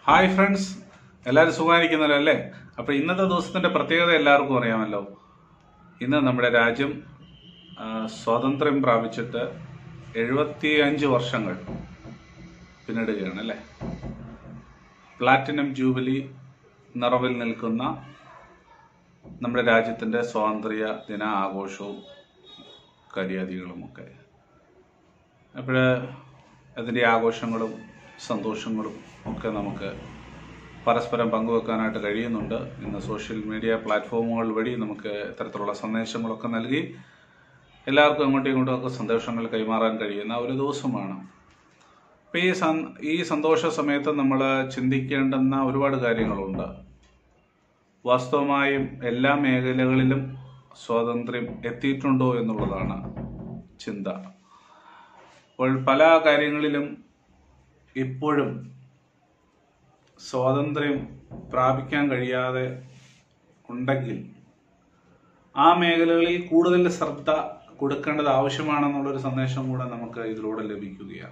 Hi friends എല്ലാവരും സുഖമായിരിക്കുന്നല്ലോ അല്ലേ അപ്പോൾ ഇന്നത്തെ ദിവസത്തിന്റെ പ്രത്യേകത എല്ലാവർക്കും അറിയാമല്ലോ ഇന്ന് നമ്മുടെ രാജ്യം ആ, സ്വാതന്ത്ര്യം പ്രാപിച്ചിട്ട് എഴുപത്തി അഞ്ച് വർഷങ്ങൾ പിന്നിടുകയാണ് അല്ലേ പ്ലാറ്റിനം ജൂബിലി നിറവിൽ നിൽക്കുന്ന നമ്മുടെ രാജ്യത്തിന്റെ സ്വാതന്ത്ര്യ ദിന ആഘോഷവും കരിയാദികളുമൊക്കെ അപ്പോൾ അതിൻ്റെ ആഘോഷങ്ങളും സന്തോഷങ്ങളും ഒക്കെ നമുക്ക് പരസ്പരം പങ്കുവെക്കാനായിട്ട് കഴിയുന്നുണ്ട് ഇന്ന് സോഷ്യൽ മീഡിയ പ്ലാറ്റ്ഫോമുകൾ വഴി നമുക്ക് ഇത്തരത്തിലുള്ള സന്ദേശങ്ങളൊക്കെ നൽകി എല്ലാവർക്കും അങ്ങോട്ടും ഇങ്ങോട്ടും ഒക്കെ സന്തോഷങ്ങൾ കൈമാറാൻ കഴിയുന്ന ഒരു ദിവസമാണ് അപ്പോൾ ഈ സന് ഈ സന്തോഷ സമയത്ത് നമ്മൾ ചിന്തിക്കേണ്ടുന്ന ഒരുപാട് കാര്യങ്ങളുണ്ട് വാസ്തവമായും എല്ലാ മേഖലകളിലും സ്വാതന്ത്ര്യം എത്തിയിട്ടുണ്ടോ എന്നുള്ളതാണ് ചിന്ത അപ്പോൾ പല കാര്യങ്ങളിലും ഇപ്പോഴും സ്വാതന്ത്ര്യം പ്രാപിക്കാൻ കഴിയാതെ ഉണ്ടെങ്കിൽ ആ മേഖലകളിൽ കൂടുതൽ ശ്രദ്ധ കൊടുക്കേണ്ടത് ആവശ്യമാണെന്നുള്ളൊരു സന്ദേശം കൂടെ നമുക്ക് ഇതിലൂടെ ലഭിക്കുകയാണ്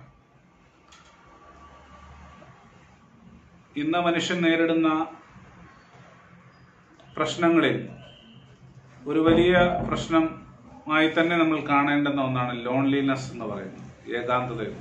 ഇന്ന് മനുഷ്യൻ നേരിടുന്ന പ്രശ്നങ്ങളിൽ ഒരു വലിയ പ്രശ്നമായി തന്നെ നമ്മൾ കാണേണ്ടുന്ന ഒന്നാണ് ലോൺലിനെസ് എന്ന് പറയുന്നത് ഏകാന്തത എന്ന്.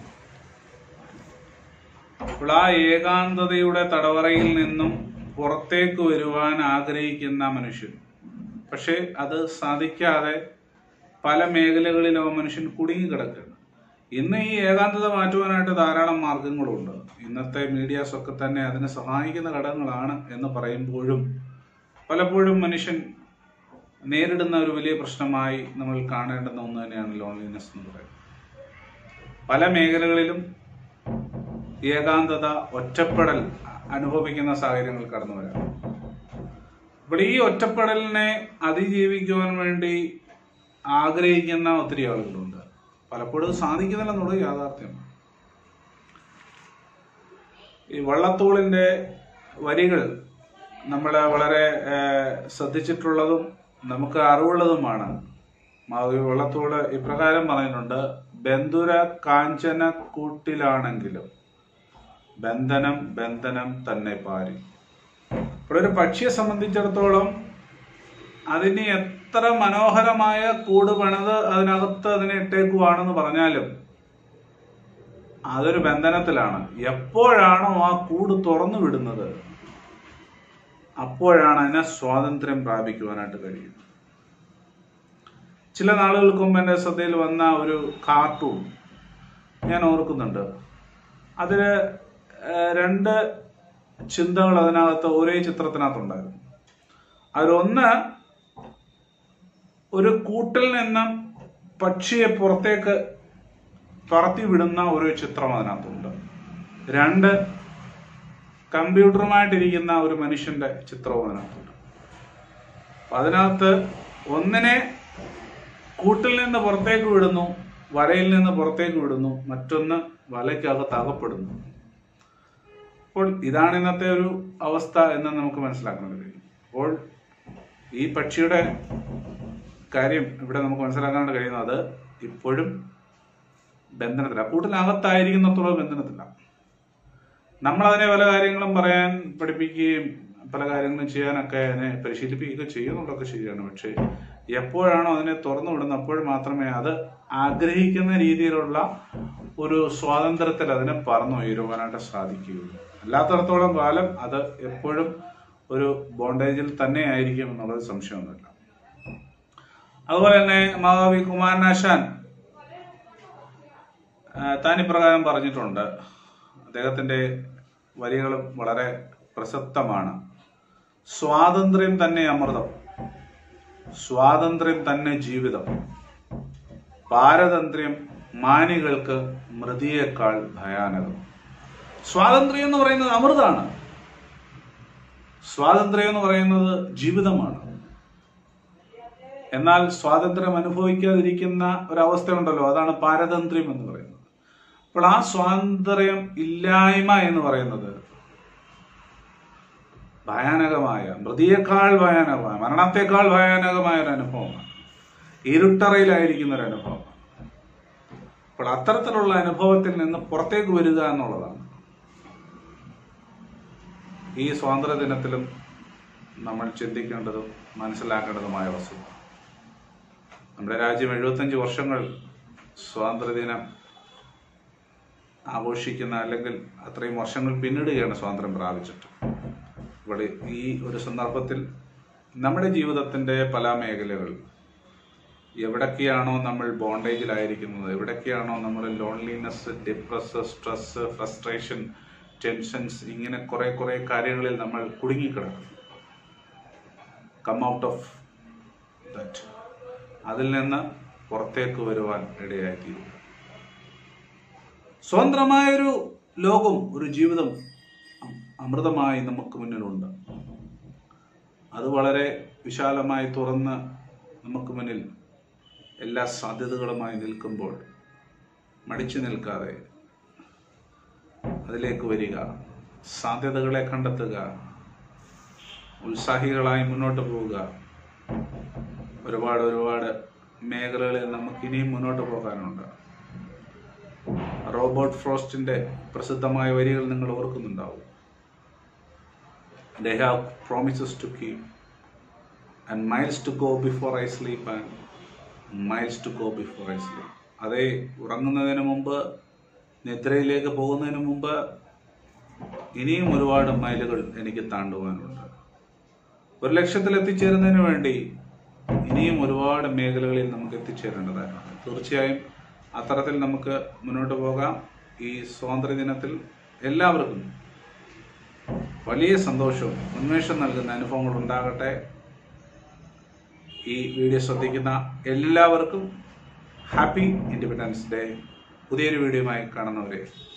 അപ്പോൾ ആ ഏകാന്തതയുടെ തടവറയിൽ നിന്നും പുറത്തേക്ക് വരുവാൻ ആഗ്രഹിക്കുന്ന മനുഷ്യൻ പക്ഷേ അത് സാധിക്കാതെ പല മേഖലകളിലും ആ മനുഷ്യൻ കുടുങ്ങിക്കിടക്കുകയാണ് ഇന്ന് ഈ ഏകാന്തത മാറ്റുവാനായിട്ട് ധാരാളം മാർഗങ്ങളുണ്ട് ഇന്നത്തെ മീഡിയാസ് ഒക്കെ തന്നെ അതിനെ സഹായിക്കുന്ന ഘടകങ്ങളാണ് എന്ന് പറയുമ്പോഴും പലപ്പോഴും മനുഷ്യൻ നേരിടുന്ന ഒരു വലിയ പ്രശ്നമായി നമ്മൾ കാണേണ്ടുന്ന ഒന്ന് തന്നെയാണ് ലോൺലിനെസ് എന്ന് പറയുന്നത് പല മേഖലകളിലും ഏകാന്തത ഒറ്റപ്പെടൽ അനുഭവിക്കുന്ന സാഹചര്യങ്ങൾ കടന്നു വരാം അപ്പോൾ ഈ ഒറ്റപ്പെടലിനെ അതിജീവിക്കുവാൻ വേണ്ടി ആഗ്രഹിക്കുന്ന ഒത്തിരി ആളുകളുണ്ട് പലപ്പോഴും സാധിക്കുന്നില്ലെന്നുള്ളത് യാഥാർത്ഥ്യമാണ് ഈ വള്ളത്തോളിന്റെ വരികൾ നമ്മൾ വളരെ ഏഹ്, ശ്രദ്ധിച്ചിട്ടുള്ളതും നമുക്ക് അറിവുള്ളതുമാണ് മാധവി വള്ളത്തോള് ഇപ്രകാരം പറഞ്ഞിട്ടുണ്ട് ബന്ധുര കാഞ്ചന കൂട്ടിലാണെങ്കിലും ബന്ധനം ബന്ധനം തന്നെ പാരി ഇപ്പോൾ ഒരു പക്ഷിയെ സംബന്ധിച്ചിടത്തോളം അതിന് എത്ര മനോഹരമായ കൂട് പണിത് അതിനകത്ത് അതിനെ ഇട്ടേക്കുവാണെന്ന് പറഞ്ഞാലും അതൊരു ബന്ധനത്തിലാണ് എപ്പോഴാണോ ആ കൂട് തുറന്നു വിടുന്നത് അപ്പോഴാണ് അതിനെ സ്വാതന്ത്ര്യം പ്രാപിക്കുവാനായിട്ട് കഴിയുന്നത് ചില നാളുകൾക്ക് മുമ്പ് എൻ്റെ ശ്രദ്ധയിൽ വന്ന ഒരു കാർട്ടൂൺ ഞാൻ ഓർക്കുന്നുണ്ട് അതില് ഏഹ്, രണ്ട് ചിന്തകൾ അതിനകത്ത് ഒരേ ചിത്രത്തിനകത്തുണ്ടായിരുന്നു അതിലൊന്ന് ഒരു കൂട്ടിൽ നിന്നും പക്ഷിയെ പുറത്തേക്ക് പറത്തി വിടുന്ന ഒരു ചിത്രം അതിനകത്തുണ്ട് രണ്ട് കമ്പ്യൂട്ടറുമായിട്ടിരിക്കുന്ന ഒരു മനുഷ്യന്റെ ചിത്രവും അതിനകത്തുണ്ട് അപ്പൊ അതിനകത്ത് ഒന്നിനെ കൂട്ടിൽ നിന്ന് പുറത്തേക്ക് വിടുന്നു വലയിൽ നിന്ന് പുറത്തേക്ക് വിടുന്നു മറ്റൊന്ന് വലയ്ക്കകത്ത് അകപ്പെടുന്നു അപ്പോൾ ഇതാണ് ഇന്നത്തെ ഒരു അവസ്ഥ എന്ന് നമുക്ക് മനസ്സിലാക്കാൻ കഴിയും അപ്പോൾ ഈ പക്ഷിയുടെ കാര്യം ഇവിടെ നമുക്ക് മനസ്സിലാക്കാനായിട്ട് കഴിയുന്നത് ഇപ്പോഴും ബന്ധനത്തില്ല കൂട്ടിനകത്തായിരിക്കുന്നിടത്തോളം ബന്ധനത്തില്ല നമ്മൾ അതിനെ പല കാര്യങ്ങളും പറയാൻ പഠിപ്പിക്കുകയും പല കാര്യങ്ങളും ചെയ്യാനൊക്കെ അതിനെ പരിശീലിപ്പിക്കുകയൊക്കെ ചെയ്യുന്നുള്ളതൊക്കെ ശരിയാണ് പക്ഷേ എപ്പോഴാണോ അതിനെ തുറന്നു വിടുന്നത് അപ്പോൾ മാത്രമേ അത് ആഗ്രഹിക്കുന്ന രീതിയിലുള്ള ഒരു സ്വാതന്ത്ര്യത്തിൽ അതിനെ പറന്നു ഉയരുവാനായിട്ട് സാധിക്കുകയുള്ളൂ അല്ലാത്തടത്തോളം കാലം അത് എപ്പോഴും ഒരു ബോണ്ടേജിൽ തന്നെ ആയിരിക്കും എന്നുള്ളത് സംശയമൊന്നുമില്ല അതുപോലെ തന്നെ മഹാകവി കുമാരനാശാൻ ആ, താൻ ഇപ്രകാരം പറഞ്ഞിട്ടുണ്ട് അദ്ദേഹത്തിന്റെ വരികളും വളരെ പ്രസക്തമാണ് സ്വാതന്ത്ര്യം തന്നെ അമൃതം സ്വാതന്ത്ര്യം തന്നെ ജീവിതം പാരതന്ത്ര്യം മാനികൾക്ക് മൃതിയേക്കാൾ ഭയാനകം സ്വാതന്ത്ര്യം എന്ന് പറയുന്നത് അമൃതാണ് സ്വാതന്ത്ര്യം എന്ന് പറയുന്നത് ജീവിതമാണ് എന്നാൽ സ്വാതന്ത്ര്യം അനുഭവിക്കാതിരിക്കുന്ന ഒരവസ്ഥയുണ്ടല്ലോ അതാണ് പാരതന്ത്ര്യം എന്ന് പറയുന്നത് അപ്പോൾ ആ സ്വാതന്ത്ര്യം ഇല്ലായ്മ എന്ന് പറയുന്നത് ഭയാനകമായ മൃതിയേക്കാൾ ഭയാനകമായ മരണത്തെക്കാൾ ഭയാനകമായ ഒരു അനുഭവമാണ് ഇരുട്ടറയിലായിരിക്കുന്ന ഒരു അനുഭവമാണ് അപ്പോൾ അത്തരത്തിലുള്ള അനുഭവത്തിൽ നിന്ന് പുറത്തേക്ക് വരിക എന്നുള്ളതാണ് ഈ സ്വാതന്ത്ര്യ ദിനത്തിലും നമ്മൾ ചിന്തിക്കേണ്ടതും മനസ്സിലാക്കേണ്ടതുമായ വസ്തുത നമ്മുടെ രാജ്യം എഴുപത്തഞ്ച് വർഷങ്ങൾ സ്വാതന്ത്ര്യദിനം ആഘോഷിക്കുന്ന അല്ലെങ്കിൽ അത്രയും വർഷങ്ങൾ പിന്നിടുകയാണ് സ്വാതന്ത്ര്യം പ്രാപിച്ചിട്ട് ഇവിടെ ഈ ഒരു സന്ദർഭത്തിൽ നമ്മുടെ ജീവിതത്തിൻ്റെ പല മേഖലകൾ എവിടൊക്കെയാണോ നമ്മൾ ബോണ്ടേജിലായിരിക്കുന്നത് എവിടൊക്കെയാണോ നമ്മൾ loneliness depress stress frustration tensions ഇങ്ങനെ കുറെ കുറെ കാര്യങ്ങളിൽ നമ്മൾ കുടുങ്ങിക്കിടക്കുന്നു കം ഔട്ട് ഓഫ് ദാറ്റ് അതിൽ നിന്ന് പുറത്തേക്ക് വരുവാൻ ഇടയായിത്തീരും സ്വതന്ത്രമായൊരു ലോകം ഒരു ജീവിതം അം- അമൃതമായി നമുക്ക് മുന്നിലുണ്ട് അത് വളരെ വിശാലമായി തുറന്ന് നമുക്ക് മുന്നിൽ എല്ലാ സാധ്യതകളുമായി നിൽക്കുമ്പോൾ മടിച്ചു നിൽക്കാതെ അതിലേക്ക് വരിക സാധ്യതകളെ കണ്ടെത്തുക ഉത്സാഹികളായി മുന്നോട്ട് പോവുക ഒരുപാട് ഒരുപാട് മേഖലകളിൽ നമുക്ക് ഇനിയും മുന്നോട്ട് പോകാനുണ്ട് റോബർട്ട് ഫ്രോസ്റ്റിന്റെ പ്രസിദ്ധമായ വരികൾ നിങ്ങൾ ഓർക്കുന്നുണ്ടാവും They have promises to keep and miles to go before I sleep and miles to go before I sleep. അതേ ഉറങ്ങുന്നതിന് മുമ്പ് നിദ്രയിലേക്ക് പോകുന്നതിന് മുമ്പ് ഇനിയും ഒരുപാട് മൈലുകൾ എനിക്ക് താണ്ടുവാനുണ്ട് ഒരു ലക്ഷ്യത്തിൽ എത്തിച്ചേരുന്നതിന് വേണ്ടി ഇനിയും ഒരുപാട് മേഖലകളിൽ നമുക്ക് എത്തിച്ചേരേണ്ടതായിട്ടുണ്ട് തീർച്ചയായും അത്തരത്തിൽ നമുക്ക് മുന്നോട്ട് പോകാം ഈ സ്വാതന്ത്ര്യ ദിനത്തിൽ എല്ലാവർക്കും വലിയ സന്തോഷവും ഉന്മേഷം നൽകുന്ന അനുഭവങ്ങൾ ഉണ്ടാകട്ടെ ഈ വീഡിയോ ശ്രദ്ധിക്കുന്ന എല്ലാവർക്കും ഹാപ്പി ഇൻഡിപെൻഡൻസ് ഡേ പുതിയൊരു വീഡിയോയുമായി കാണുന്നവരെ